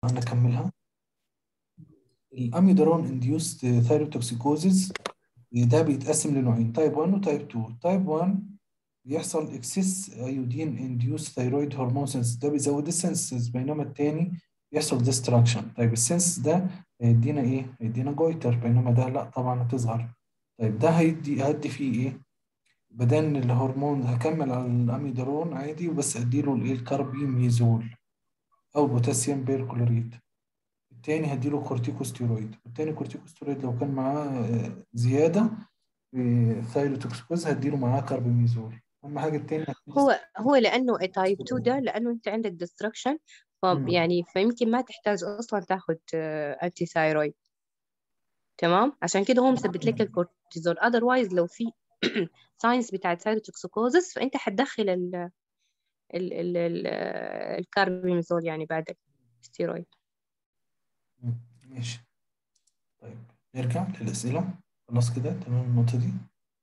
انا اكملها الاميدرون انديوست ثايروتوكسيكوزيس ده بيتقسم لنوعين تايب 1 وتايب 2 تايب 1 بيحصل اكسس ايودين انديوس ثايرويد هرمون سنس ده بيزود السنسز بينما التاني بيحصل ديستراكشن طيب السنس ده هيدينا ايه هيدينا جويتر بينما ده لا طبعا هتصغر طيب ده هيدي هدي فيه ايه بدل الهرمون هكمل على الاميدرون عادي بس اديله الايه الكاربيميزول او بوتاسيوم بيركلوريت التاني هديله كورتيكوستيرويد والتاني كورتيكوستيرويد لو كان معاه آه، زياده في ثايروتوكسيكوز هديله معاه كاربيميزول اهم حاجه التاني هو هو لأنه تايب 2 ده لأنه أنت عندك ديستركشن مم. يعني فيمكن ما تحتاج أصلا تاخد أنتي ثايرويد تمام عشان كده هو مثبت لك الكورتيزون otherwise لو في ساينس بتاعت ثايروتوكسيكوزس فأنت حتدخل ال ال ال ال الكاربيمازول يعني بعد الستيرويد مم. ماشي طيب نرجع للأسئلة خلاص كده تمام النقطة دي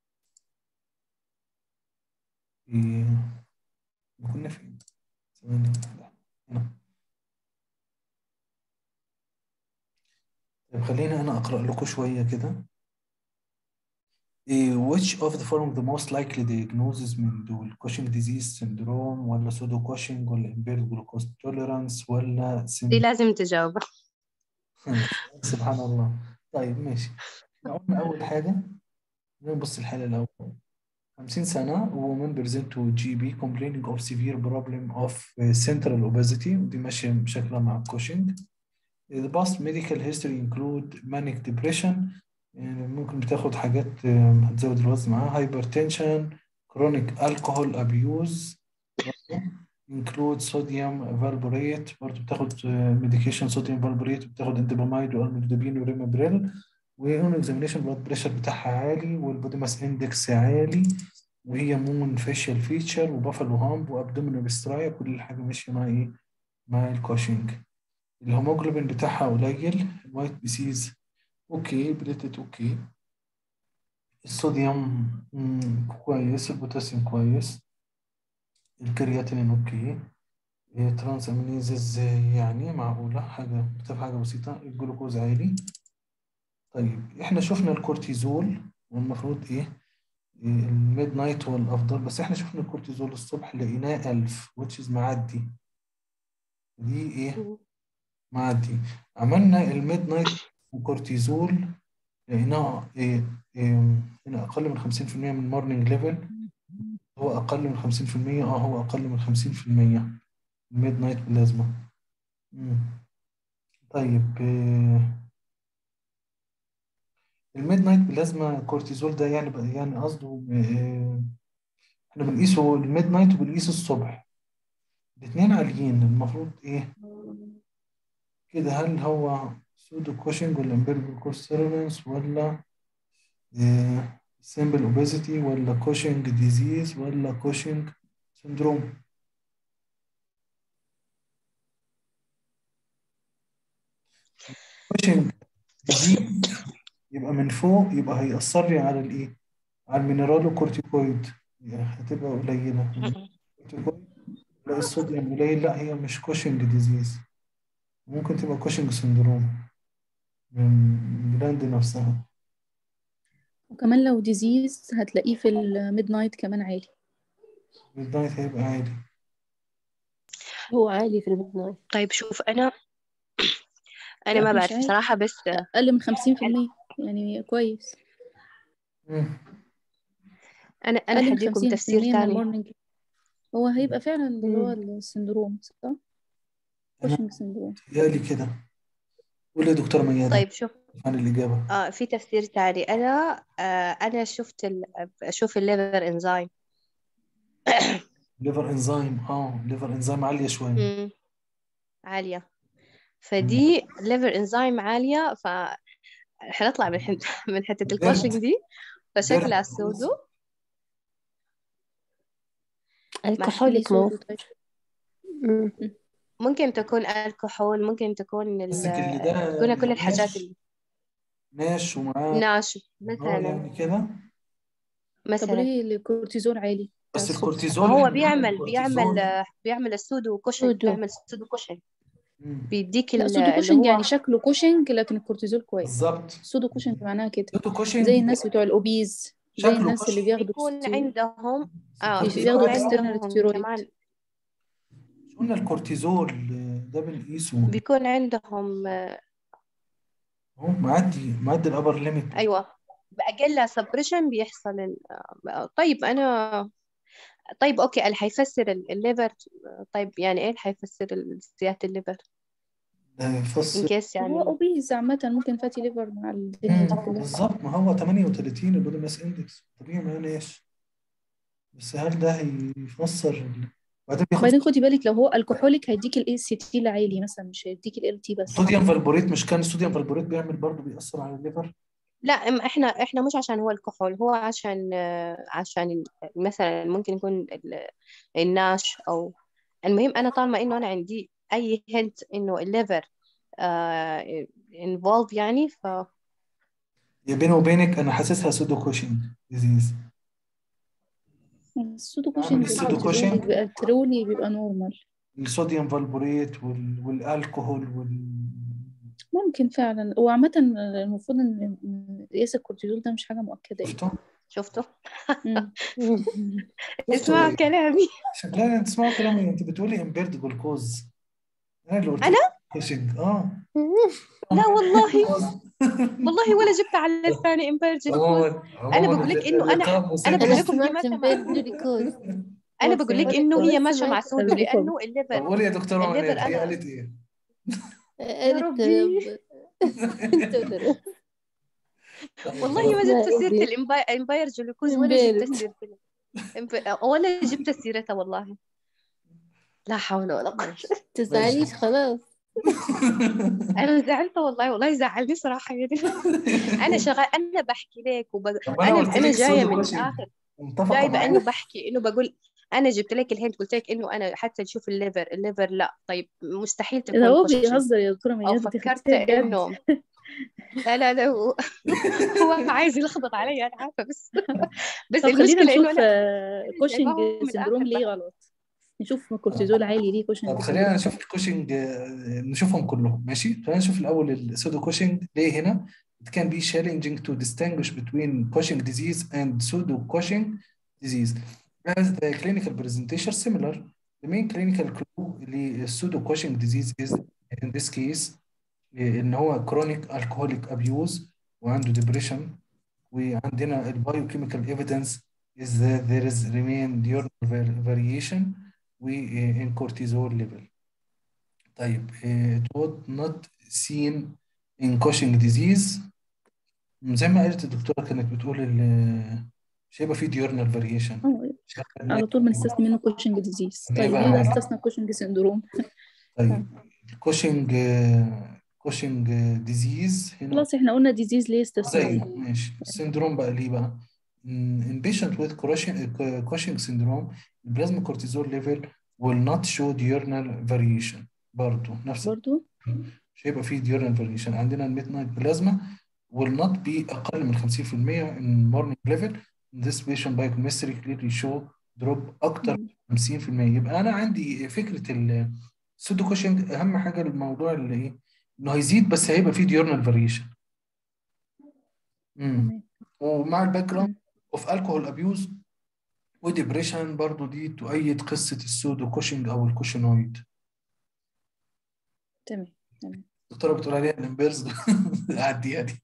إيه، كنا فين؟ ثواني واحدة. هنا طيب خليني أنا أقرأ لكم شوية كده إيه which of the following the most likely diagnoses من دول Cushing disease syndrome ولا pseudo Cushing ولا impaired glucose tolerance ولا دي لازم تجاوبها سبحان الله طيب ماشي احنا قلنا أول حاجة نبص الحالة الأول 50 سنة woman present to GP complaining of severe problem of central obesity ودي ماشية بشكلها مع Cushing The past medical history include manic depression يعني ممكن بتاخد حاجات آم، هتزود الوزن معاها hypertension chronic alcohol abuse include sodium valproate برضه بتاخد ميديكيشن صوديوم valproate بتاخد انتباميد والميدوبين وريمابريل واون اكزامينيشن بلاد بريشر بتاعها عالي والبودي ماس اندكس عالي وهي مون فيشيال فيتشر وبافلو هامب وابدومينال سترايا كل الحاجه ماشيه مع ايه؟ مع الكوشنج الهيموجلوبين بتاعها قليل الوايت بيسيز اوكي بليتت اوكي الصوديوم مم، كويس البوتاسيوم كويس الكرياتين اوكي إيه، ترانس امينيزز يعني معقولة حاجة بتبقى حاجة بسيطة الجلوكوز عالي طيب احنا شفنا الكورتيزول والمفروض ايه, إيه الميد نايت هو الافضل بس احنا شفنا الكورتيزول الصبح لقيناه 1000 which is معدي دي ايه معدي عملنا الميد نايت وكورتيزول لقيناه إيه إيه هنا اقل من 50% من المورنينج ليفل هو اقل من 50% اه هو اقل من 50% الميد نايت بلازما مم. طيب آه، الميد نايت بلازما كورتيزول ده يعني بقى يعني قصده آه، احنا بنقيسه الميد نايت وبنقيسه الصبح الاثنين عاليين المفروض ايه كده هل هو سودو كوشنج ولا امبيرجل كورسيرنس ولا سيمبل اوبيزيتي ولا كوشنج ديزيز ولا كوشنج سندروم كوشنج ديزيز يبقى من فوق يبقى هيأثر لي على الايه على المينرالو كورتيكويد يعني هتبقى قليلة كورتيكويد لا الصوديوم قليل لا هي مش كوشنج ديزيز ممكن تبقى كوشنج سندروم من جلاند نفسها وكمان لو ديزيز هتلاقيه في الميد نايت كمان عالي الدايت هيبقى عالي هو عالي في الميد نايت طيب شوف أنا أنا لا ما مش بعرف عالي بصراحة بس أقل من خمسين في المية يعني كويس مم. أنا أنا أقل من حديكم خمسين في تفسير المية من تاني المورنينج هو هيبقى فعلا اللي هو مم. السندروم صح؟ أنا كوشنج سندروم يالي كده قول يا دكتورة ميادة طيب شوف عن الإجابة آه في تفسير تاني أنا آه أنا شفت ال... أشوف الليفر إنزايم ليفر انزيم اه ليفر انزيم عالية شوية مم. عالية مم. فدي ليفر إنزايم عالية ف حنطلع من حت... من حتة الكوشنج بيرد دي فشكلها بيرد سودو في الكحوليك مو سودو طيب مم. مم. ممكن تكون الكحول ممكن تكون ال... قصدك اللي ده تكون كل الحاجات ناش اللي ناش ومعاه ناشف اه مثلا يعني كده طب مثلا ليه الكورتيزول عالي بتاع بس الصبح الكورتيزول ما هو احنا قلنا بيعمل بيعمل الكورتيزول آه، بيعمل السودو كوشن سودو بيعمل سودو كوشن مم. بيديك لا ال- سودو اللي كوشنج هو يعني شكله كوشنج لكن الكورتيزول كويس بالظبط سودو كوشنج معناها كده سودو كوشنج زي الناس بتوع الاوبيز زي شكله الناس اللي كوشنج بياخدوا بيكون ستي- عندهم اه بيش- بيكون بياخدوا كورتيزول اكسترنال عندهم ستيرويد كمان قلنا الكورتيزول آه، ده بنقيسه بيكون عندهم آه، اهو معدي معدي الابر ليميت ايوه بأقل سبريشن بيحصل ال... آه، طيب انا طيب اوكي اللي حيفسر ال- الليفر طيب يعني ايه اللي حيفسر ال- زيادة الليفر ده ان يفصل كيس هو يعني اوبيز عامة ممكن فاتي ليفر مع الدنيا دي مم، كلها بالظبط ما هو 38 البودي ماس اندكس طبيعي ما ليش بس هل ده هيفسر ال- بعدين بياخد بعدين خدي بالك لو هو الكحوليك هيديك الاي سي تي العالي مثلا مش هيديك ال تي بس صوديوم فالبوريت مش كان الصوديوم فالبوريت بيعمل برضه بيأثر على الليفر لا إم- احنا احنا مش عشان هو الكحول هو عشان آه، عشان ال- مثلا ممكن يكون ال- الناش او المهم انا طالما انه انا عندي اي هنت انه الليفر انفولف يعني ف يا بيني وبينك انا حاسسها سودو كوشنج ديزيز السودو عامل كوشنج السودو الكورتيزول كوشنج بيبقى ترولي بيبقى نورمال الصوديوم فالبوريت وال... والالكوهول وال... ممكن فعلا وعامة المفروض ان إن قياس الكورتيزول ده مش حاجة مؤكدة يعني شفتوا؟ شفتوا مم. شفتوا اسمعوا إيه؟ كلامي لا انت تسمعوا كلامي انت بتقولي امبيرد جلوكوز انا اللي قلت انا كوشنج اه لا والله جلوكوز. والله ولا جبت على لساني امبيرج جلوكوز عموما انا عموما بقول لك ال- انه انا اللقاء انا بقول مسلي لكم هي سمعت ماشيه مع امبارح جلوكوز انا بقول لك انه هي ماشيه مع سودو سمعت لانه الليفر طب قولي يا دكتوره الليفر منال هي انا قالت ايه؟ يا قالت ربي انت ولا والله ما اسمها جبت ايه سيرة دي الإمبا- الإمباير جلوكوز ولا جبت امبارح سيرة ال- إمب- ولا جبت سيرتها والله لا حول ولا قوة ماشي تزعليش خلاص أنا زعلت والله والله زعلني صراحة يعني أنا شغال أنا بحكي لك وب... طب انا أنا قلت أنا لك جاية سودو من كوشنج الآخر متفقه جايبة إنه معايا بحكي إنه بقول أنا جبت لك الهنت قلت لك إنه أنا حتى نشوف الليفر الليفر لا طيب مستحيل ده تكون هو كوشنج بيهزر يا دكتورة أو ميادة دي فكرت خدتيها بجد إنه لا لا لا هو هو عايز يلخبط علي أنا عارفة بس بس طب خلينا المشكلة إنه نشوف أنا آه، أنا كوشنج جايباهم من سندروم الآخر ليه بقى غلط نشوف الكورتيزول عالي ليه كوشنج طب خلينا سندروم نشوف الكوشنج آه، نشوفهم كلهم ماشي خلينا نشوف الاول السودو كوشنج ليه هنا it can be challenging to distinguish between Cushing disease and pseudo Cushing disease as the clinical presentation similar the main clinical clue للسودو Cushing disease is in this case ان هو chronic alcoholic abuse وعنده depression وعندنا البايوكيميكال evidence is that there is remain diurnal var- variation و uh, in cortisol level طيب uh, it was not seen in Cushing disease زي ما قالت الدكتورة كانت بتقول ال- مش هيبقى فيه diurnal variation اه مش هيبقى على طول بنستثني منه كوشنج ديزيز ليه طيب بقى ليه بقى عادي استثنى كوشنج سندروم طيب الكوشنج كوشنج ديزيز هنا خلاص احنا قلنا ديزيز ليه زي استثنائي ماشي السندروم بقى ليه بقى Mm, in patient with Cushing, Cushing syndrome plasma cortisol level will not show diurnal variation برضه نفس برضو مش هيبقى فيه diurnal variation عندنا الميد نايت بلازما will not be أقل من 50% in morning level this patient biochemistry clearly show drop أكتر مم. من 50% يبقى أنا عندي فكرة السودو كوشنج أهم حاجة الموضوع اللي إيه إنه هيزيد بس هيبقى فيه diurnal variation امم تمام ومع الباك جراوند مم. اوف الكحول ابيوز وديبريشن برضو دي تؤيد قصة السودو كوشنج أو الكوشنويد تمام تمام الدكتورة بتقول عليها الامبيرز أعديها دي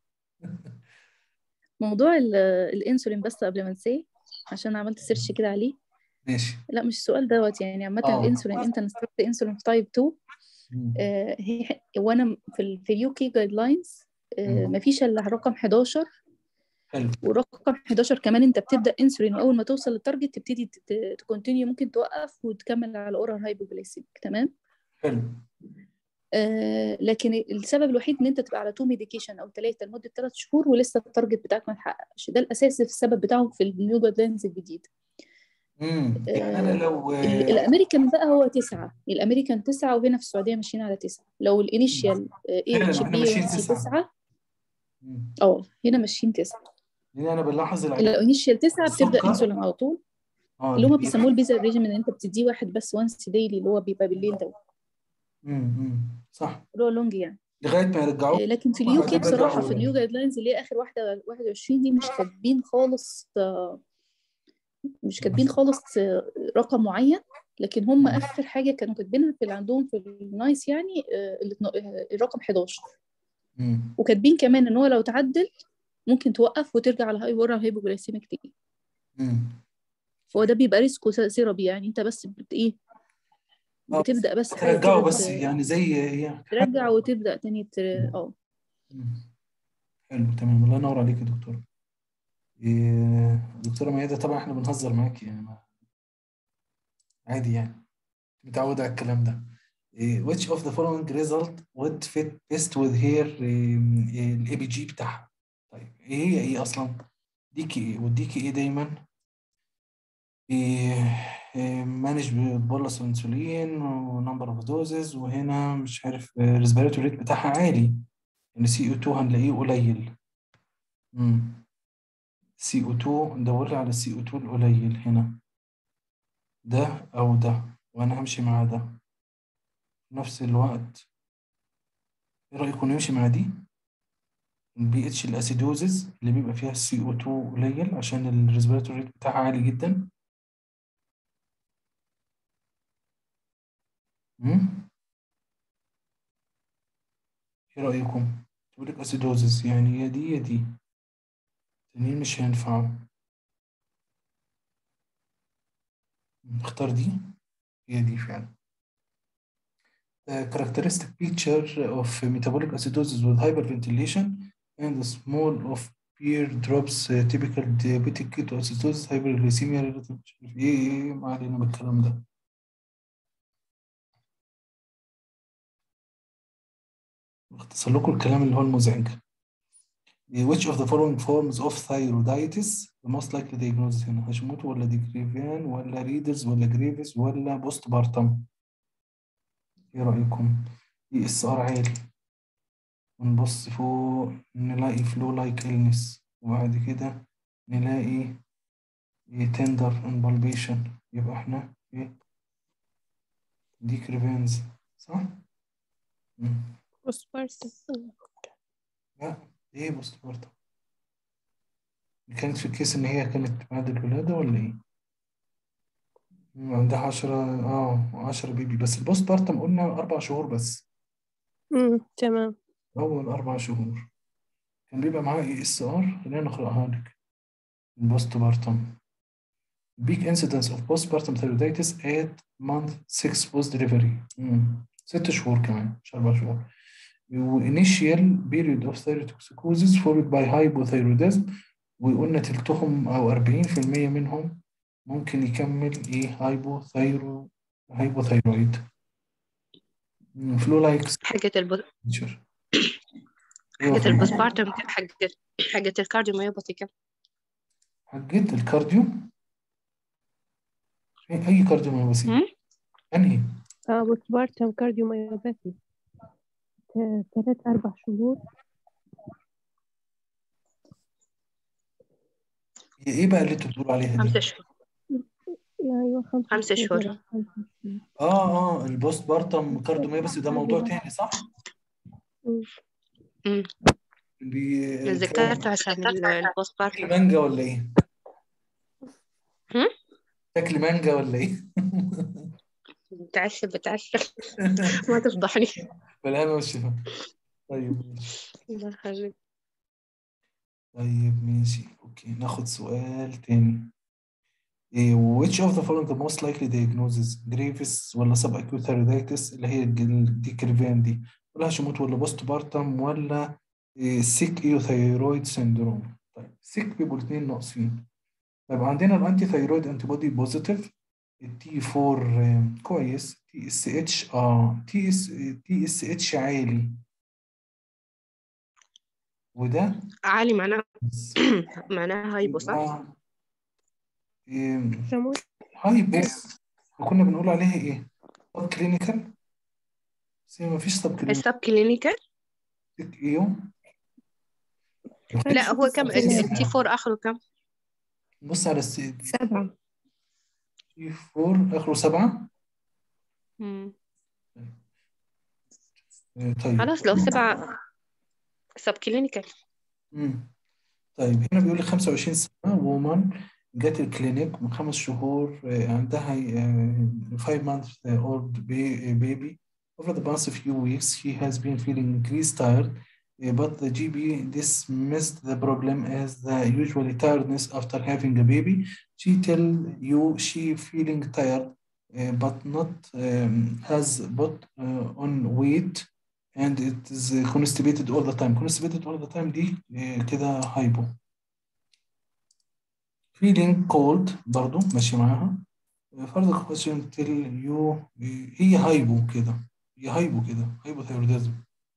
موضوع ال- الانسولين بس قبل ما انساه عشان عملت سيرش كده عليه ماشي لا مش السؤال دوت يعني عامة اه الانسولين امتى نستخدم انسولين في تايب 2 مم. آه هي وانا في ال في اليو كي جايد لاينز مم. مفيش الا رقم 11 حلو ورقم 11 كمان انت بتبدا انسولين واول ما توصل للتارجت تبتدي تكونتينيو ممكن توقف وتكمل على اورال هايبوجليسيميك تمام حلو آه لكن السبب الوحيد ان انت تبقى على تو ميديكيشن او ثلاثه لمده ثلاث شهور ولسه التارجت بتاعك ما اتحققش ده الاساس في السبب بتاعهم في النيو جايد لاينز الجديد امم يعني أنا آه لو ال- الامريكان بقى هو تسعة الامريكان تسعة وهنا في السعوديه ماشيين على تسعة لو الانيشيال اي فعلا اتش احنا بي ماشيين وانسي تسعة تسعة مم. اه هنا ماشيين تسعة لأن أنا بلاحظ العيال لو انيشيال تسعة بتبدا السكر انسولين على طول اه اللي هما بي- بيسموه البيزا ريجيم ان انت بتديه واحد بس وانس ديلي اللي هو بيبقى بالليل ده امم صح برولونج يعني لغايه ما يرجعوه آه، لكن في هم اليو كي عايزين بصراحه يرجعوا في النيو جايد لاينز اللي هي اخر واحده 21 دي مش كاتبين خالص آه، مش كاتبين خالص آه، رقم معين لكن هم مم. اخر حاجه كانوا كاتبينها في اللي عندهم في النايس يعني آه، الاتنا- آه، الرقم 11 امم وكاتبين كمان ان هو لو تعدل ممكن توقف وترجع على هاي ورا هايبوجلايسيميك تاني امم هو ده بيبقى ريسكو ثيرابي يعني انت بس بت ايه اه بتبدا بس حاجه ترجعوا كده بس ت- يعني زي يعني ترجع وتبدا تاني ت- اه مم. حلو تمام الله ينور عليك يا دكتور إيه دكتورة ميادة طبعا احنا بنهزر معاكي يعني ما- عادي يعني متعودة على الكلام ده إيه which of the following result would fit best with her الاي بي جي بتاعها طيب ايه هي ايه اصلا ديكي ايه وديكي ايه دايما إيه مانج بولس انسولين ونمبر اوف دوزز وهنا مش عارف الريسبيراتوري ريت بتاعها عالي ان سي او 2 هنلاقيه قليل امم سي او 2 ندور على السي او 2 القليل هنا ده او ده وانا همشي مع ده في نفس الوقت ايه رايكم نمشي مع دي البي اتش الاسيدوزز اللي بيبقى فيها السي او 2 قليل عشان الريسبيراتوري ريت بتاعها عالي جدا امم ايه رايكم تقول لك اسيدوزز يعني يا دي يا دي التانيين مش هينفعوا نختار دي هي دي فعلا The characteristic feature of metabolic acidosis with hyperventilation and the small of peer drops uh, typical diabetic ketoacidosis hyperglycemia relative مش عارف ايه ايه ما علينا بالكلام ده باختصر لكم الكلام اللي هو المزعج which of the following forms of thyroiditis the most likely diagnosis هنا هاشيموتو ولا ديكريفيان ولا ريدرز ولا جريفيس ولا بوست بارتم ايه رأيكم دي اس ار عالي ونبص فوق نلاقي فلو لايك illness وبعد كده نلاقي تندر امبالبيشن يبقى احنا ايه ديكريفينز صح؟ مم. لا ايه بوست بارتم كانت في الكيس ان هي كانت بعد الولادة ولا ايه؟ مم، عندها عشرة اه عشرة بيبي بس البوست بارتم قلنا أربع شهور بس امم تمام أول أربع شهور كان بيبقى معاه اي اس ار خلينا نقرأها لك البوست بارتم big incidence of postpartum thyroiditis at month 6 post delivery مم. ست شهور كمان مش أربع شهور و initial period of thyrotoxicosis followed by hypothyroidism وقلنا تلتهم أو 40% منهم ممكن يكمل إيه هايبوثايرو هايبوثايرويد فلو لايك حقة الب... سيجنتشر حقة البوسبارتم حقة حقة الكارديوميوباثي كم حقت الكارديو أي أي كارديو ميوباثي هم؟ أنهي اه بوسبارتم كارديوميوباثي ت- ثلاث أربع شهور هي إيه بقى اللي أنتوا بتقولوا عليها خمسة دي؟ شهور أيوة خمسة خمسة شهور. شهور خمسة شهور. آه آه البوست بارتم كارديو ميوباثي ده موضوع تاني صح؟ أمم. بي... ذكرته عشان ال- البوسبارتم تاكل مانجا ولا إيه؟ هم؟ تاكل مانجا ولا إيه؟ بتعشى بتعشى ما تفضحني بالهنا والشفا طيب ماشي الله يخليك طيب ماشي اوكي ناخد سؤال تاني إيه which of the following the most likely diagnosis Graves ولا subacute thyroiditis اللي هي الج- الديكريفان دي ولا هاشيموتو ولا بوست بارتم ولا إيه سيك ايوثايرويد سيندروم طيب سيك بيبقوا الاثنين ناقصين طيب عندنا الانتي ثايرويد انتي بودي بوزيتيف التي 4 كويس تي اس اتش اه تي اس تي اس اتش عالي وده عالي معناه بس. معناها هايبو صح؟ يبقى إيه سموه هايبو كنا بنقول عليها ايه؟ سب كلينيكال بس هي ما فيش سب كلينيكال السب كلينيكال ايوه لا هو كم سبعة. التي 4 اخره كم؟ بص على السي سبعة 4 اخره سبعة مم. آه، طيب خلاص لو سبعة سب كلينيكال مم. طيب هنا بيقول لي 25 سنة وومن جت الكلينيك من خمس شهور آه، عندها 5 months old ba- baby over the past few weeks she has been feeling increased tired uh, but the GP dismissed the problem as the usually tiredness after having a baby she tell you she feeling tired uh, but not um, has put uh, on weight and it is uh, constipated all the time constipated all the time دي uh, كده هايبو feeling cold برضو ماشي معاها further question tell you هي هايبو كده هي هايبو كده هايبو ثايروديزم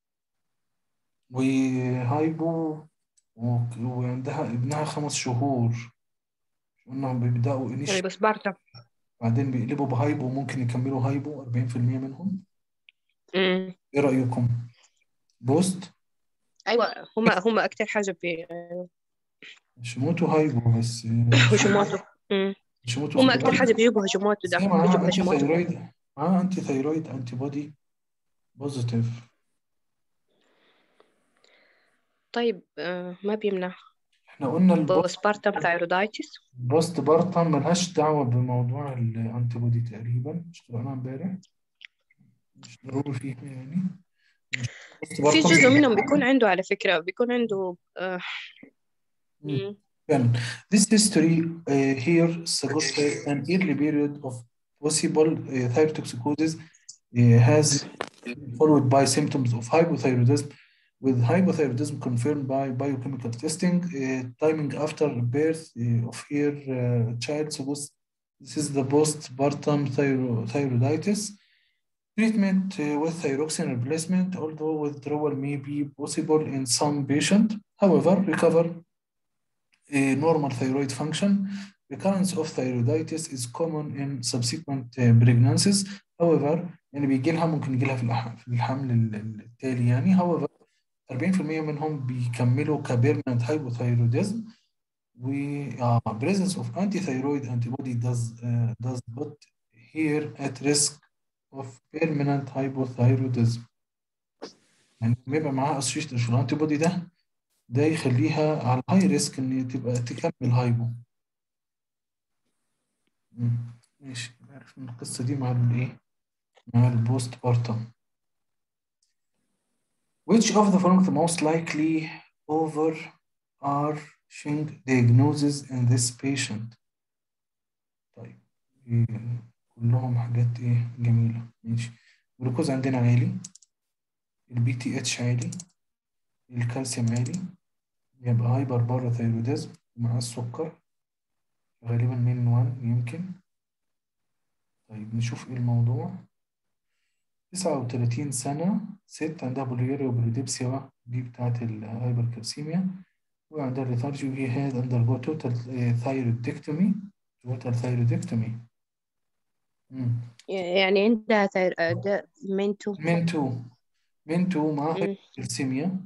وهايبو و- وعندها ابنها خمس شهور قلنا بيبدأوا يعني انيش بس بارتا بعدين بيقلبوا بهايبو ممكن يكملوا هايبو 40% منهم امم ايه رأيكم؟ بوست ايوه هما هما اكتر حاجة ب شموتو هايبو بس هجوماتو امم شموتو هما اكتر حاجة بيجيبوا هجوماتو بس ده هي معاها بيجيبوا انتي هجوماتو ثايرويد معاها انتي ثايرويد انتي بودي بوزيتيف طيب آه ما بيمنع احنا قلنا البوست بوسبارتم ثايرودايتس بوست بارتم ملهاش دعوة بموضوع الانتي بودي تقريبا مش قرأناها امبارح مش ضروري فيها يعني مش بوست في بارتم جزء منهم بيكون عنده على فكرة بيكون عنده آه مم. مم. فعلا This history uh, here suggests an early period of possible uh, thyrotoxicosis uh, has been followed by symptoms of hypothyroidism with hypothyroidism confirmed by biochemical testing uh, timing after birth uh, of her uh, child suppose this is the postpartum thyro- thyroiditis treatment uh, with thyroxine replacement although withdrawal may be possible in some patient however recover a normal thyroid function. Recurrence of thyroiditis is common in subsequent uh, pregnancies. However, يعني بيجي لها ممكن يجي لها في الأح- في الحمل ال- ال- التالي يعني. However, 40% منهم بيكملوا كبيرمنت hypothyroidism و uh, presence of anti-thyroid antibody does uh, does put here at risk of permanent hypothyroidism. يعني بيبقى معاها associated في الانتي ده ده يخليها على هاي ريسك ان تبقى تكمل هايبو مم. ماشي عرفنا القصة دي مع الايه مع البوست بارتم which of the following the most likely overarching diagnosis in this patient طيب إيه، كلهم حاجات ايه جميلة ماشي الجلوكوز عندنا عالي البي تي اتش عالي الكالسيوم عالي يبقى هايبر باراثايروديزم مع السكر غالبا من 1 يمكن طيب نشوف ايه الموضوع 39 سنة ست عندها بوليوريا وبريديبسيا دي بتاعت الهايبركالسيميا وعندها ليثارجي وهي هاد اندرجو توتال ثايرودكتومي توتال ثايرودكتومي يعني عندها ثير... آه، ده منتو من تو من تو مع مم. هايبركالسيميا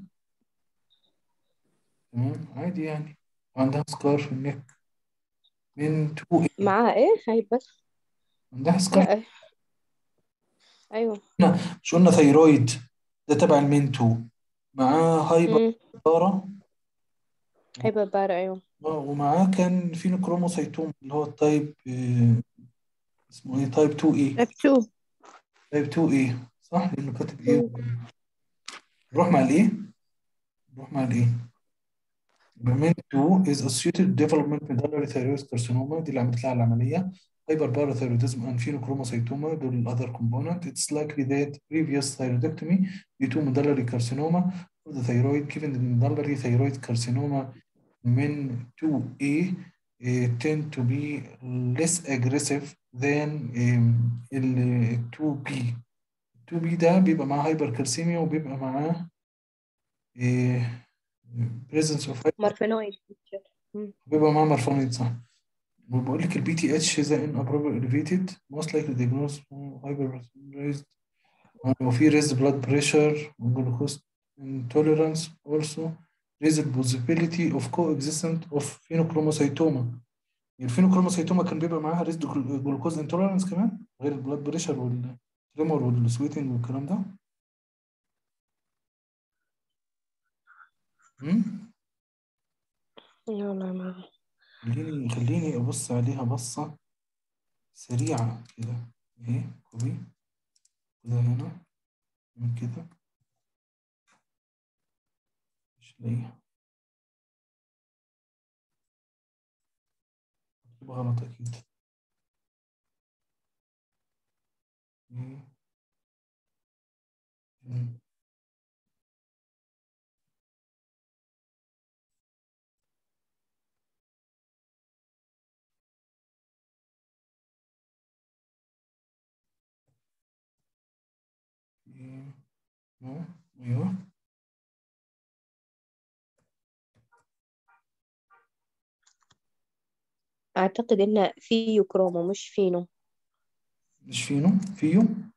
تمام عادي يعني وعندها سكار في النك من تو إيه؟ معاها ايه هاي بس عندها سكار لا ايوه مش قلنا ثيرويد ده تبع المين 2 معاه هايبر مم. بارا هيبقى بارا ايوه آه، ومعاه كان فينوكروموسيتوم اللي هو التايب آه، اسمه ايه تايب 2 اي F2 تايب 2 اي صح لانه كاتب ايه نروح مع الايه نروح مع الايه من 2 is associated with development medullary thyroid carcinoma دي اللي عملت لها العمليه hyper parathyroidism and phenochromoscytoma دول ال other component it's likely that previous thyroidectomy due to medullary carcinoma of the thyroid given the medullary thyroid carcinoma من 2A eh, tend to be less aggressive than um, ال 2B 2B ده بيبقى معاه هايبركالسيميا وبيبقى معاه إيه presence of مارفينويد بيبقى معاه مرفانيد صح وبقول لك البي تي اتش is an appropriate elevated most likely diagnosed hyper raised وفي raised blood pressure glucose intolerance also raised possibility of coexistence of phenochromoscytoma الفينوكروموسيتوما كان بيبقى معاها raised glucose intolerance كمان غير البلاد بريشر والتريمور والسويتنج والكلام ده أمم؟ يلا ما خليني خليني أبص عليها بصة سريعة كده إيه كوبي كده هنا من كده مش لاقيها مكتوبة غلط أكيد إيه. أمم. إيه. أهو. أيوه أعتقد إنه فيو كرومو مش فينو مش فينو فيو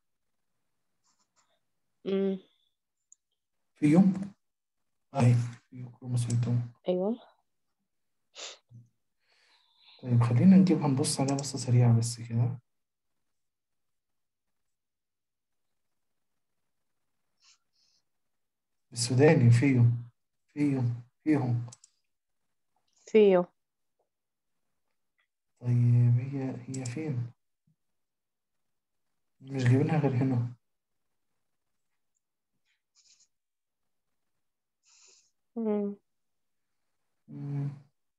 أمم فيو أهي فيو كروموسوم أيوة طيب خلينا نجيبها نبص عليها بصة سريعة بس كده السوداني فيو فيو فيهم فيو طيب هي هي فين؟ مش جايبينها غير هنا أمم مم.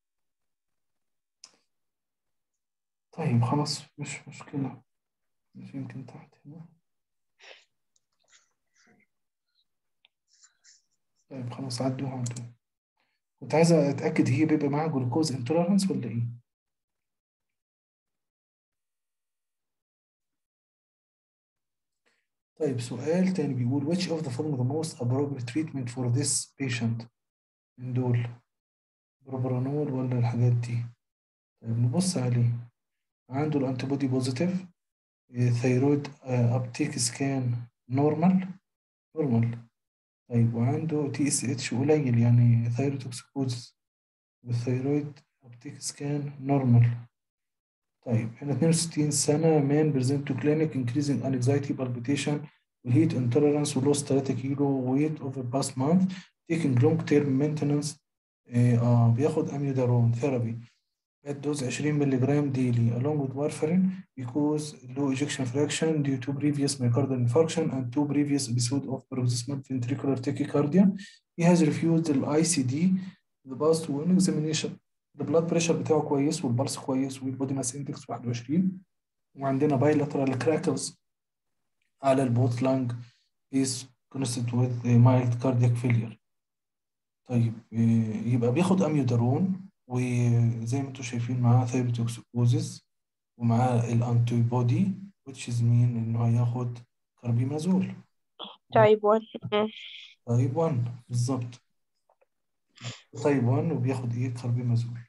طيب خلاص مش مشكلة مش يمكن تحت هنا طيب خلاص عدوها عدوها كنت عايزة أتأكد هي بيبقى معاها جلوكوز انتولرانس ولا إيه؟ طيب سؤال تاني بيقول which of the following the most appropriate treatment for this patient من دول بروبرانول ولا الحاجات دي طيب نبص عليه عنده الانتيبودي بوزيتيف ثيرويد ابتيك سكان نورمال نورمال طيب وعنده تي اس اتش قليل يعني ثيروتوكسيكوز والثيرويد ابتيك سكان نورمال طيب هنا 62 سنة man present to clinic increasing anxiety palpitation heat intolerance lost 3 كيلو weight over past month taking long term maintenance اه آه، بياخد اميودارون ثيرابي at dose 20 مللي جرام daily along with warfarin because low ejection fraction due to previous myocardial infarction and two previous episode of paroxysmal ventricular tachycardia he has refused the ICD the past one examination البلاد بريشر بتاعه كويس والبلس كويس والبودي ماس اندكس 21 وعندنا بايلاترال كراكلز على البوت لانج is consistent with mild cardiac failure طيب آه، يبقى بياخد اميودارون وزي ما انتم شايفين معاه ثيروتوكسيكوزيس ومعاه الانتي بودي which is مين انه هياخد كاربيمازول تايب 1 أمم. تايب 1 بالظبط تايب 1 وبياخد ايه كاربيمازول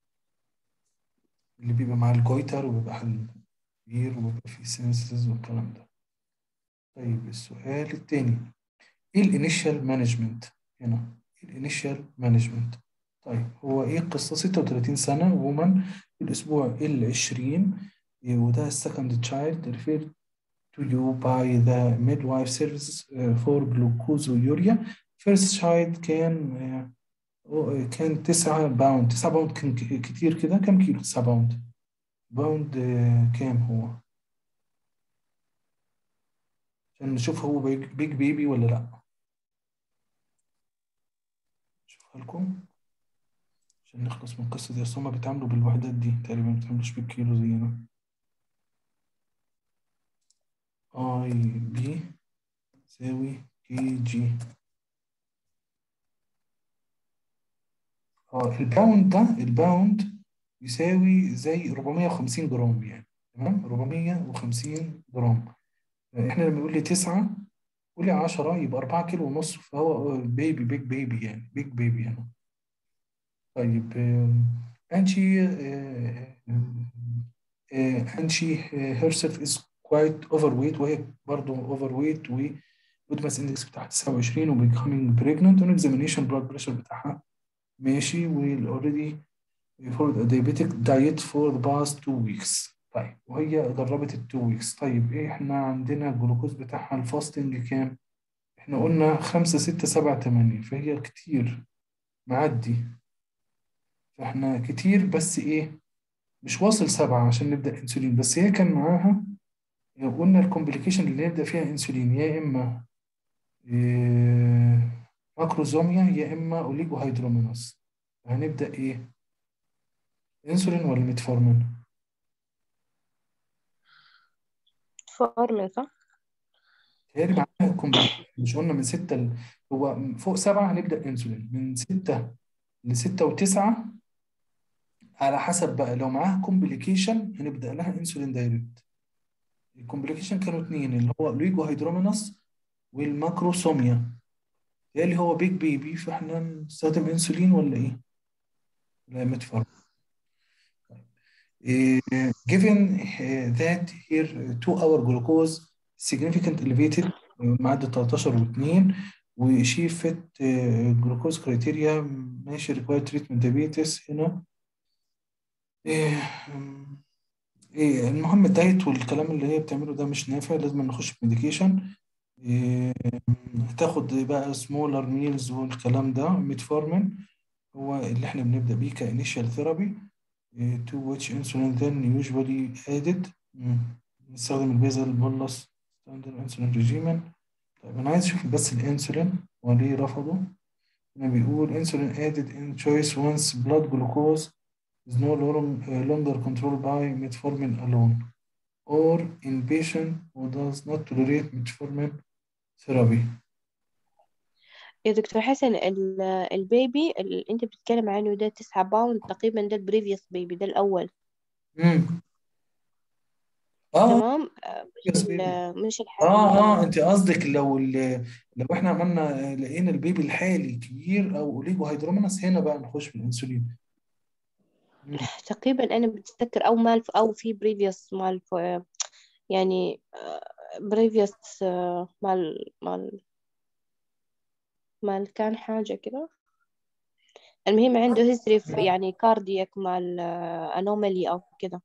اللي بيبقى مع الجويتر وبيبقى حل كبير وبيبقى فيه سينسز والكلام ده طيب السؤال التاني ايه الانيشال مانجمنت هنا ايه الانيشال مانجمنت طيب هو ايه القصه 36 سنه وومن في الاسبوع ال 20 إيه، وده السكند تشايلد ريفير to you by the midwife services uh, for glucosuria first child كان uh, هو كان 9 باوند 9 باوند كان ك- كتير كده كم كيلو 9 باوند باوند آه، كام هو عشان نشوف هو بيج, بيج بيبي ولا لا نشوفها لكم عشان نخلص من القصة دي أصل هما بيتعاملوا بالوحدات دي تقريبا ما بيتعاملوش بالكيلو زينا اي بي يساوي كي جي اه الباوند ده الباوند يساوي زي 450 جرام يعني تمام 450 جرام احنا لما يقول لي 9 قولي 10 يبقى 4 كيلو ونص فهو بيبي بيج بيبي يعني بيج بيبي هنا طيب and she uh, uh, and she herself is quite overweight وهي برضه overweight و body mass index بتاعها 29 و becoming pregnant on examination blood pressure بتاعها ماشي وال already followed a diabetic diet for the past two weeks طيب وهي جربت ال two weeks طيب ايه احنا عندنا الجلوكوز بتاعها الفاستنج كام؟ احنا قلنا 5 6 7 8 فهي كتير معدي فاحنا كتير بس ايه مش واصل سبعة عشان نبدأ انسولين بس هي كان معاها قلنا الكومبليكيشن اللي نبدأ فيها انسولين يا اما إيه ماكروزوميا يا اما اوليجو هيدرومينوس هنبدأ ايه انسولين ولا ميتفورمين فورمين صح؟ هي معناها كومبليكيشن مش قلنا من ستة ل... هو فوق سبعة هنبدأ انسولين من ستة لستة وتسعة على حسب بقى لو معاها كومبليكيشن هنبدأ لها انسولين دايركت الكومبليكيشن كانوا اتنين اللي هو اوليجو هيدرومينوس والماكروسوميا يا اللي هو بيج بيبي فاحنا نستخدم انسولين ولا ايه؟ لا متفرج Eh, given eh, that here 2 hour glucose significant elevated معدل 13 و2 وشي فيت جلوكوز كريتيريا ماشي required treatment diabetes هنا إيه إيه المهم الدايت والكلام اللي هي بتعمله ده مش نافع لازم نخش في ميديكيشن إيه هتاخد بقى سمولر ميلز والكلام ده ميتفورمين هو اللي احنا بنبدأ بيه كانيشال ثيرابي to which insulin then usually added مم. نستخدم البيزل بولس ستاندرد انسولين ريجيمن طيب انا عايز اشوف بس الانسولين وليه رفضه هنا بيقول insulin added in choice once blood glucose is no long- uh, longer controlled by metformin alone or in patient who does not tolerate metformin therapy يا دكتور حسن ال- البيبي اللي انت بتتكلم عنه ده تسعة باوند تقريبا ده البريفيوس بيبي ده الأول مم. اه تمام آه، مش yes, ال- baby. مش الحالي اه اه انت قصدك لو ال- لو احنا عملنا لقينا البيبي الحالي كبير او اوليجو هيدرومينس هنا بقى نخش في الانسولين مم. تقريبا أنا بتذكر أو مال أو في بريفيوس مال يعني بريفيوس مال مال مال كان حاجة كده المهم عنده هيستوري يعني كاردياك مال انومالي أو كده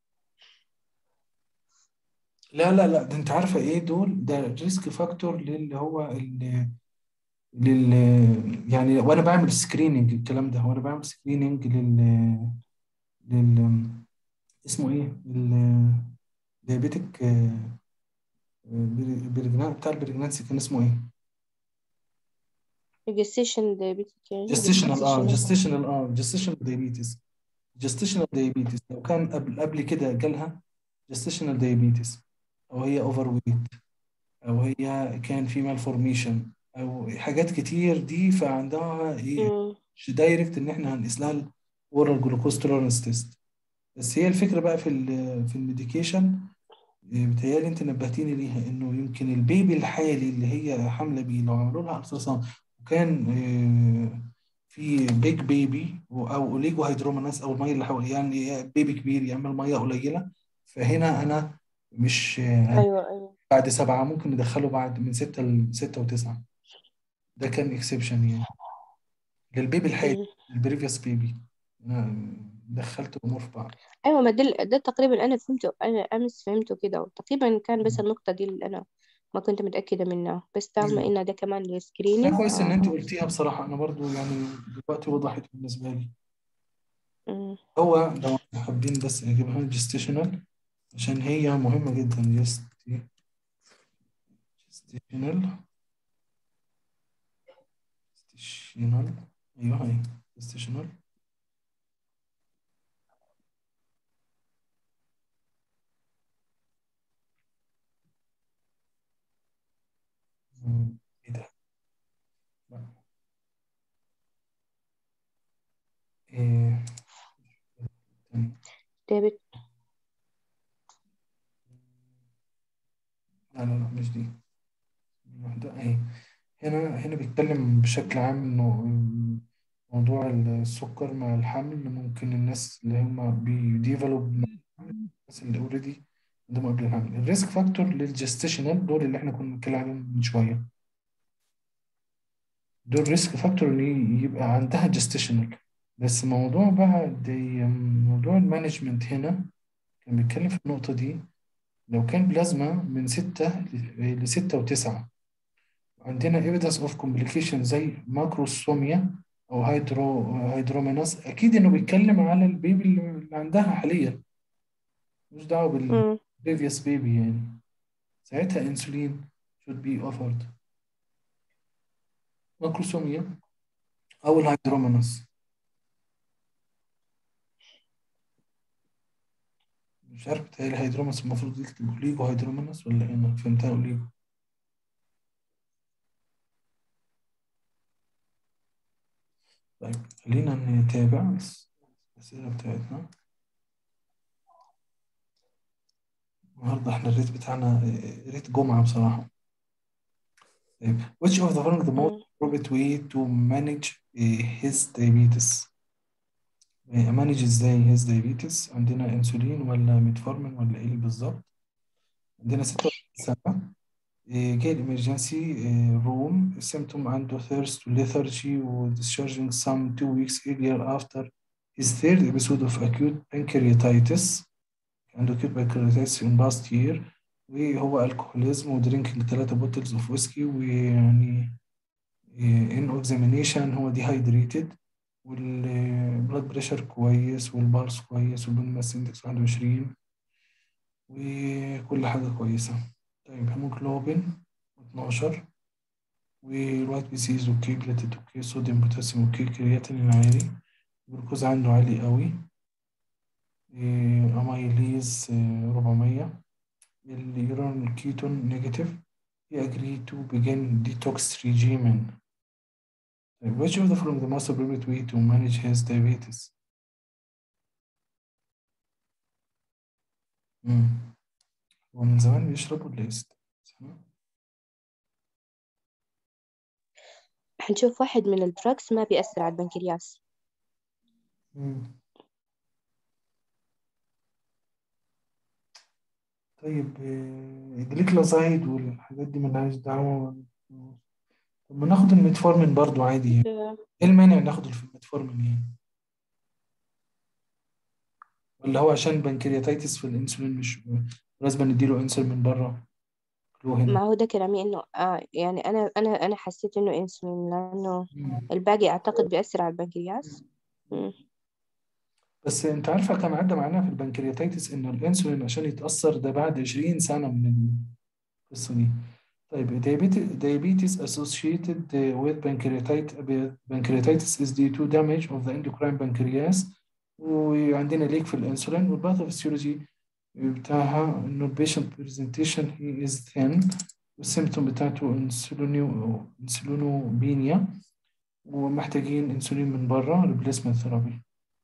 لا لا لا ده انت عارفه ايه دول ده ريسك فاكتور للي هو ال لل يعني وانا بعمل سكريننج الكلام ده وانا بعمل سكريننج لل لل اسمه ايه الديابيتك بريجنان بتاع البريجنانسي كان اسمه ايه gestation diabetes يعني جستيشنال اه gestational جستيشنال اه جستيشنال دايابيتس جستيشنال دايابيتس لو كان قبل قبل كده جالها جستيشنال دايابيتس او هي اوفر ويت او هي كان في مالفورميشن او حاجات كتير دي فعندها ايه مم. مش دايركت ان احنا هنقيس لها الاورال جلوكوز توليرانس تيست بس هي الفكره بقى في ال في الميديكيشن بتهيألي انت نبهتيني ليها انه يمكن البيبي الحالي اللي هي حامله بيه لو عملوا لها التراساوند وكان آه، في بيج بيبي او اوليجو هيدروميناس او الميه اللي حواليه يعني بيبي كبير يعمل ميه قليله فهنا انا مش آه، أيوة أيوة بعد سبعه ممكن ندخله بعد من سته لسته وتسعه ده كان اكسبشن يعني للبيبي الحالي مم. البريفيوس بيبي انا دخلت الامور في بعض أيوة ما ده ده تقريبا أنا فهمته أنا أمس فهمته كده تقريبا كان بس النقطة دي اللي أنا ما كنت متأكدة منها بس طالما ايوه إن ده كمان لا للسكرينينج كويس ان انت آه. قلتيها بصراحه انا برضو يعني دلوقتي وضحت بالنسبه لي مم. هو لو حابين بس نجيبها جستيشنال عشان هي مهمه جدا جستيشنال جستيشنال ايوه هي جستيشنال مم، ايه ده لا. ايه تاني. ديفيد لا لا لا مش دي واحدة اهي هنا هنا بيتكلم بشكل عام انه موضوع السكر مع الحمل ممكن الناس اللي هم بيديفلوب الناس اللي اوريدي عندهم قبل الحمل الريسك فاكتور للجستيشنال دول اللي احنا كنا بنتكلم عليهم من شوية دول ريسك فاكتور ان يبقى عندها جستيشنال بس موضوع بقى دي موضوع المانجمنت هنا كان بيتكلم في النقطة دي لو كان بلازما من ستة ل- لستة وتسعة عندنا evidence of complication زي ماكروسوميا او هيدرو هيدروميناس اكيد انه بيتكلم على البيبي اللي عندها حاليا مش دعوه مم. بالبريفيوس بيبي يعني ساعتها انسولين should be offered ماكروسوميا او الهيدروميناس مش عارف بتهيألي هيدروميناس المفروض يكتب اوليجو هيدروميناس ولا ايه انا فهمتها اوليجو طيب خلينا نتابع الأسئلة بتاعتنا النهاردة احنا الريت بتاعنا ريت جمعة بصراحة طيب which of the following the most مم. appropriate way to manage eh, his diabetes eh, manage ازاي his diabetes عندنا انسولين ولا ميتفورمين ولا ايه بالظبط عندنا 26 سنة eh, جاي الامرجنسي روم symptom عنده thirst lethargy و discharging some two weeks earlier after his third episode of acute pancreatitis عنده acute pancreatitis in past year وهو الكحوليزم ودرينكينج ثلاثة بوتلز اوف ويسكي ويعني ان اكزامينيشن هو ديهايدريتد والبلاد بريشر كويس والبالس كويس والبون ماس اندكس 21 وكل حاجة كويسة طيب هيموجلوبين 12 والوايت بيسيز اوكي بلاتيت اوكي صوديوم بوتاسيوم اوكي كرياتين عالي الجلوكوز عنده عالي قوي إيه، امايليز إيه، 400 اليورون كيتون نيجاتيف he agreed to begin detox regimen طيب which of the following the most appropriate way to manage his diabetes مم. هو من زمان بيشرب ولا ايه هنشوف واحد من الدراكس ما بيأثر على البنكرياس مم. طيب آه، الجليكلازايد والحاجات دي ملهاش دعوة طب ما ناخد الميتفورمين برضو عادي يعني. ايه المانع ناخد الميتفورمين يعني ولا هو عشان بنكرياتيتس في الانسولين مش لازم نديله انسولين من بره كلو ما هنا هو ده كلامي انه اه يعني انا انا انا حسيت انه انسولين لانه مم. الباقي اعتقد بيأثر على البنكرياس مم. بس انت عارفه كان عدى معانا في البنكرياتيتس ان الانسولين عشان يتاثر ده بعد 20 سنه من القصه دي طيب diabetes diabetes associated with pancreatitis pancreatitis is due to damage of the endocrine pancreas وعندنا ليك في الانسولين والباثوفيسيولوجي بتاعها انه البيشنت برزنتيشن هي از ثين والسيمتوم بتاعته انسولينو انسولينوبينيا ومحتاجين انسولين من بره ريبليسمنت ثيرابي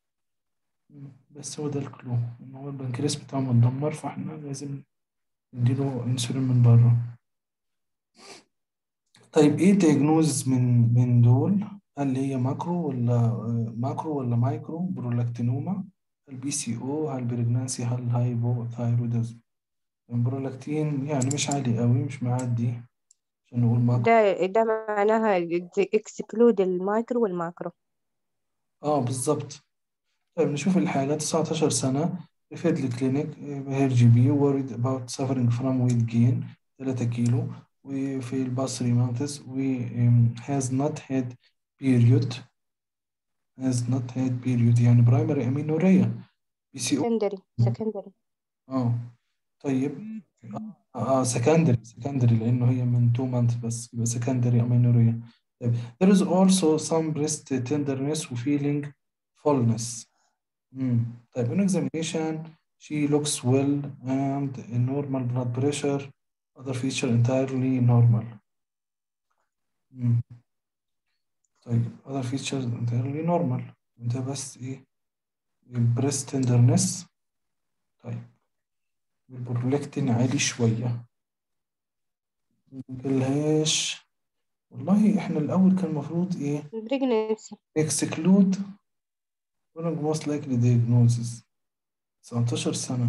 بس هو ده الكلو ان هو البنكرياس بتاعه متدمر فاحنا لازم نديله انسولين من بره طيب ايه دياجنوز من من دول هل هي ماكرو ولا آه، ماكرو ولا مايكرو برولاكتينوما هل بي سي او هل بريجنانسي هل هايبو ثايرودزم البرولاكتين يعني مش عالي قوي مش معدي عشان نقول ماكرو ده ده معناها اكسكلود المايكرو والماكرو اه بالظبط طيب نشوف الحالة 19 سنة referred لكلينيك بهير جي بي worried about suffering from weight gain 3 كيلو وفي الباص months و um, has not had period has not had period يعني primary amenorrhea بي سي او سكندري سكندري اه طيب اه, آه secondary secondary لأنه هي من 2 months بس يبقى secondary amenorrhea طيب there is also some breast tenderness و feeling fullness مم. طيب in examination she looks well and a normal blood pressure other feature entirely normal مم. طيب other features entirely normal انت بس ايه breast tenderness طيب البرولاكتين عالي شوية مقلهاش والله احنا الأول كان المفروض ايه بريجننسي exclude following most likely diagnosis 19 سنة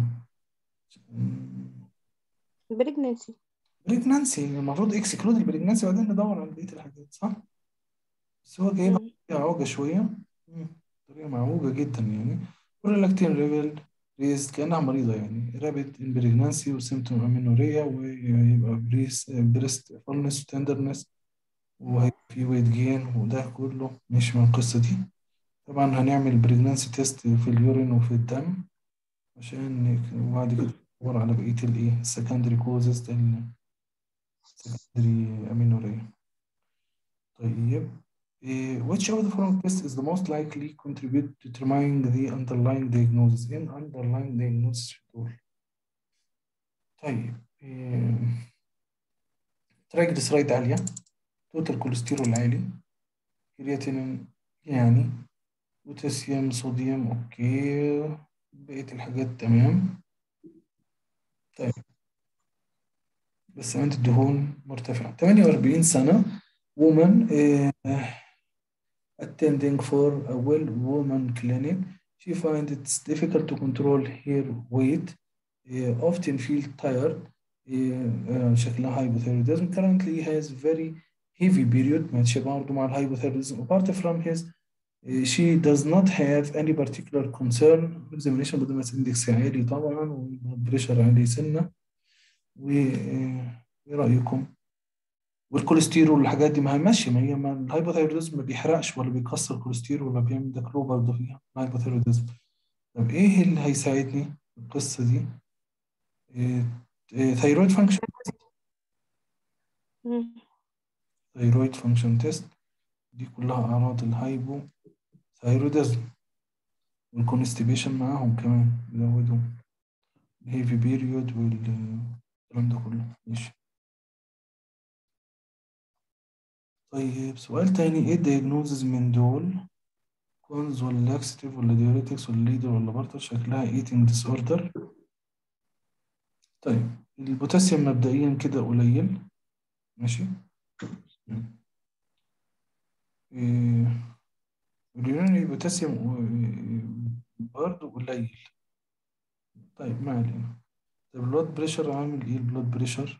بريجننسي بريجنانسي المفروض اكسكلود البريجنانسي وبعدين ندور على بقية الحاجات صح؟ بس هو جايبها بطريقة عوجة شوية مم. طريقة معوجة جدا يعني واللاكتين ليفل ريز كأنها مريضة يعني رابط ان بريجنانسي وسيمتوم امينوريا ويبقى بريس بريست فولنس وتندرنس وفي ويت جين وده كله مش من القصة دي طبعا هنعمل بريجنانسي تيست في اليورين وفي الدم عشان نك- وبعد كده ندور على بقية الايه السكندري كوزز السكندري امينوريا طيب eh, which of the following tests is the most likely contribute to determining the underlying diagnosis in underlying diagnosis tool طيب ترايجليسرايد عالية توتال كوليسترول عالي كرياتينين يعني بوتاسيوم صوديوم اوكي بقية الحاجات تمام طيب بس سمنت الدهون مرتفعة 48 سنة woman uh, attending for a well woman clinic she finds it's difficult to control her weight uh, often feel tired uh, uh, شكلها hypothyroidism currently has very heavy period ماشية برضه مع الهايبوثيروديزم apart from his uh, she does not have any particular concern examination body mass index عالي طبعا والبريشر عالي سنة وايه رأيكم؟ والكوليسترول والحاجات دي ما هي ماشيه ما هي ما الهايبوثايروديزم ما بيحرقش ولا بيكسر كوليسترول ولا بيعمل ده كله برضه فيها الهايبوثايروديزم طب ايه اللي هيساعدني في القصه دي؟ ثايرويد فانكشن مم. ثايرويد فانكشن تيست دي كلها اعراض الهايبو ثايروديزم والكونستيبيشن معاهم كمان بيزودهم الهيفي بيريود والكلام ده كله ماشي طيب سؤال تاني ايه الدياجنوزز من دول كونز ولا لاكستيف ولا ديوريتكس ولا ليدر ولا بارتر شكلها ايتنج ديس اوردر طيب البوتاسيوم مبدئيا كده قليل ماشي إيه اليوراني بوتاسيوم برضه قليل طيب ما علينا طيب البلود بريشر عامل ايه البلود بريشر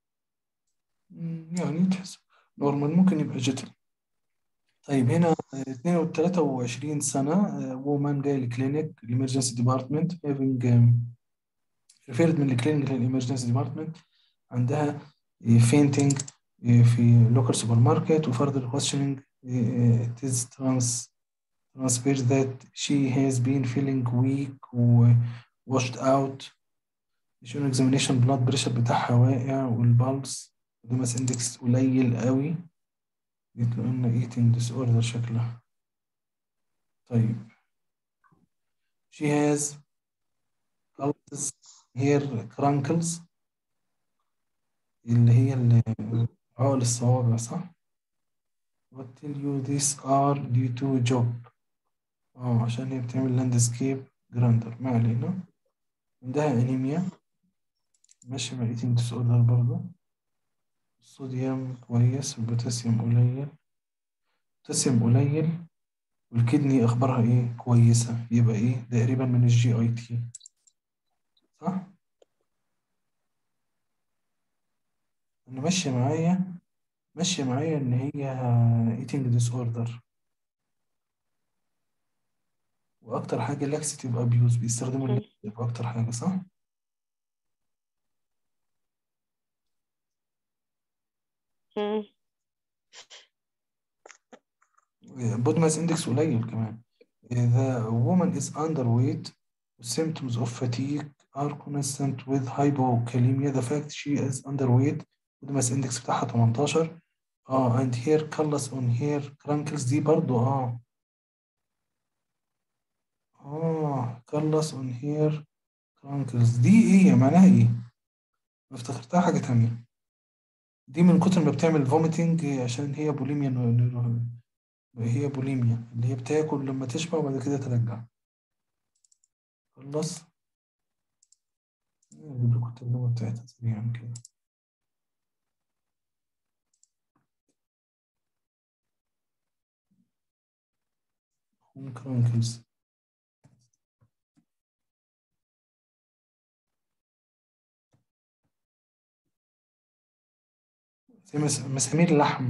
يعني تحس نورمال ممكن يبقى جتل طيب هنا 23 سنة وومان جاي الكلينيك الامرجنسي ديبارتمنت هافينج ريفيرد من الكلينيك للامرجنسي ديبارتمنت عندها فينتنج في لوكر سوبر ماركت وفردر questioning it is trans transpires that she has been feeling weak و washed out يشون examination blood pressure بتاعها واقع والبالس ودوماس اندكس قليل قوي قلت له ان eating disorder شكلها طيب she has calluses hair crankles اللي هي اللي عقل الصوابع صح؟ What tell you these are due to job اه عشان هي بتعمل لاندسكيب جراندر ما علينا عندها انيميا ماشي مع eating disorder برضه الصوديوم كويس البوتاسيوم قليل البوتاسيوم قليل والكدني اخبارها ايه كويسه يبقى ايه تقريبا من الجي اي تي صح انا ماشيه معايا ماشيه معايا ان هي eating disorder واكتر حاجه لاكسيتيف ابيوز بيستخدموا اللاكسيتيف اكتر حاجه صح مم. body mass index قليل كمان the woman is underweight symptoms of fatigue are consistent with hypokalemia the fact she is underweight body mass index بتاعها 18 اه and hair callus on hair crankles دي برضو اه اه callus on hair crankles دي ايه معناها ايه؟ أنا افتكرتها حاجة تانية دي من كتر ما بتعمل فوميتنج عشان هي بوليميا نو- هي بوليميا اللي هي بتاكل لما تشبع وبعد كده ترجع خلص اجيب لكم الترجمة بتاعتها سريعا كده هوم كرانكلز زي مس- مسامير اللحم